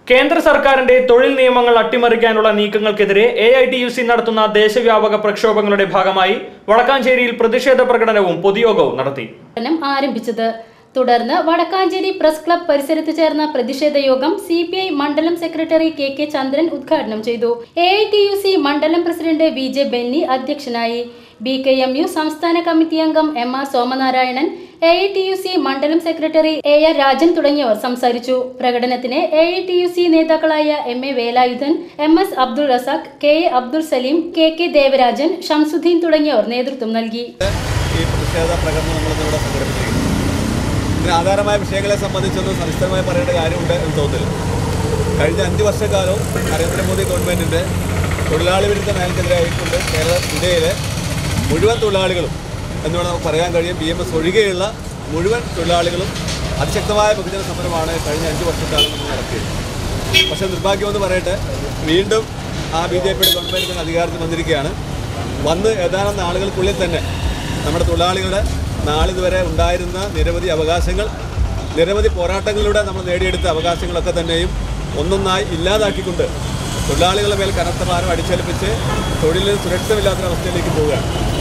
കേന്ദ്ര സർക്കാരിന്റെ തൊഴിൽ നിയമങ്ങൾ അട്ടിമറിക്കാനുള്ള നീക്കങ്ങൾക്കെതിരെ A I T U C നടത്തുന്ന ദേശവ്യാപക പ്രക്ഷോഭങ്ങളുടെ ഭാഗമായി വടക്കാഞ്ചേരിയിൽ പ്രതിഷേധ പ്രകടനവും പൊതുയോഗവും നടത്തി പ്രവർത്തനം ആരംഭിച്ചത് തുടർന്ന് വടക്കാഞ്ചേരി പ്രസ് ക്ലബ് പരിസരത്ത് ചേർന്ന പ്രതിഷേധ യോഗം സി പി ഐ മണ്ഡലം സെക്രട്ടറി കെ കെ ചന്ദ്രൻ ഉദ്ഘാടനം ചെയ്തു A I T U C മണ്ഡലം പ്രസിഡന്റ് വി ജെ ബെന്നി അധ്യക്ഷനായി ബി കെ എം യു സംസ്ഥാന കമ്മിറ്റി അംഗം M R Somanarayanan A I T U C മണ്ഡലം സെക്രട്ടറി എ ആർ രാജൻ തുടങ്ങിയവർ സംസാരിച്ചു പ്രകടനത്തിന് A I T U C നേതാക്കളായ M A Velayudhan M S Abdul Razak K A Abdul Salim K K Devarajan Shamsuddin തുടങ്ങിയവർ നേതൃത്വം നൽകി ഈ പ്രതിഷേധ പ്രകടനം നമ്മളിന്നിവിടെ സംഘടിപ്പിച്ചിരിക്കുന്നത് ഇതിന് ആധാരമായ വിഷയങ്ങളെ സംബന്ധിച്ചൊന്നും സവിസ്തരമായി പറയേണ്ട കാര്യമുണ്ട് എന്ന് തോന്നുന്നില്ല കഴിഞ്ഞ അഞ്ച് വർഷക്കാലവും നരേന്ദ്രമോദി ഗവൺമെൻറ്റിൻ്റെ തൊഴിലാളി വിരുദ്ധ നയങ്ങൾക്കെതിരായിക്കൊണ്ട് കേരള ഇന്ത്യയിലെ മുഴുവൻ തൊഴിലാളികളും എന്ന് വേണം നമുക്ക് പറയാൻ കഴിയും ബി എം എസ് ഒഴികെയുള്ള മുഴുവൻ തൊഴിലാളികളും അതിശക്തമായ ബഹുജന സമരമാണ് കഴിഞ്ഞ അഞ്ച് വർഷക്കാലം നമ്മൾ നടത്തിയത് പക്ഷേ നിർഭാഗ്യമെന്ന് പറയട്ടെ വീണ്ടും ആ ബി ജെ പിയുടെ ഗവൺമെൻറ് അധികാരത്തിൽ വന്നിരിക്കുകയാണ് വന്ന് ഏതാനും നാളുകൾക്കുള്ളിൽ തന്നെ നമ്മുടെ തൊഴിലാളികളുടെ നാളിതുവരെ ഉണ്ടായിരുന്ന നിരവധി അവകാശങ്ങൾ നിരവധി പോരാട്ടങ്ങളിലൂടെ നമ്മൾ നേടിയെടുത്ത അവകാശങ്ങളൊക്കെ തന്നെയും ഒന്നൊന്നായി ഇല്ലാതാക്കിക്കൊണ്ട് തൊഴിലാളികളുടെ മേൽ കനത്ത ഭാരം അടിച്ചേൽപ്പിച്ച് തൊഴിലിൽ സുരക്ഷിതമില്ലാത്തൊരവസ്ഥയിലേക്ക് പോവുകയാണ്